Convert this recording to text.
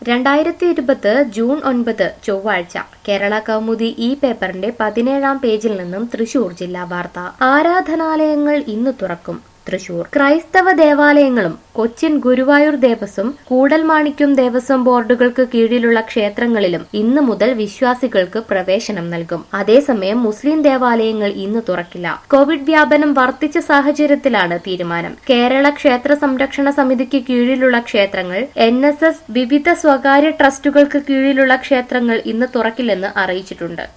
രണ്ടായിരത്തി ഇരുപത് ജൂൺ ഒൻപത് ചൊവ്വാഴ്ച കേരള കൗമുദി ഈ പേപ്പറിന്റെ പതിനേഴാം പേജിൽ നിന്നും തൃശൂർ ജില്ലാ വാർത്ത ആരാധനാലയങ്ങൾ ഇന്ന് തുറക്കും തൃശൂർ ക്രൈസ്തവ ദേവാലയങ്ങളും കൊച്ചിൻ ഗുരുവായൂർ ദേവസ്വം കൂടൽമാണിക്യം ദേവസ്വം ബോർഡുകൾക്ക് കീഴിലുള്ള ക്ഷേത്രങ്ങളിലും ഇന്ന് മുതൽ വിശ്വാസികൾക്ക് പ്രവേശനം നൽകും അതേസമയം മുസ്ലിം ദേവാലയങ്ങൾ ഇന്ന് തുറക്കില്ല കോവിഡ് വ്യാപനം വർദ്ധിച്ച സാഹചര്യത്തിലാണ് തീരുമാനം കേരള ക്ഷേത്ര സംരക്ഷണ സമിതിക്ക് കീഴിലുള്ള ക്ഷേത്രങ്ങൾ എൻ വിവിധ സ്വകാര്യ ട്രസ്റ്റുകൾക്ക് കീഴിലുള്ള ക്ഷേത്രങ്ങൾ ഇന്ന് തുറക്കില്ലെന്ന് അറിയിച്ചിട്ടുണ്ട്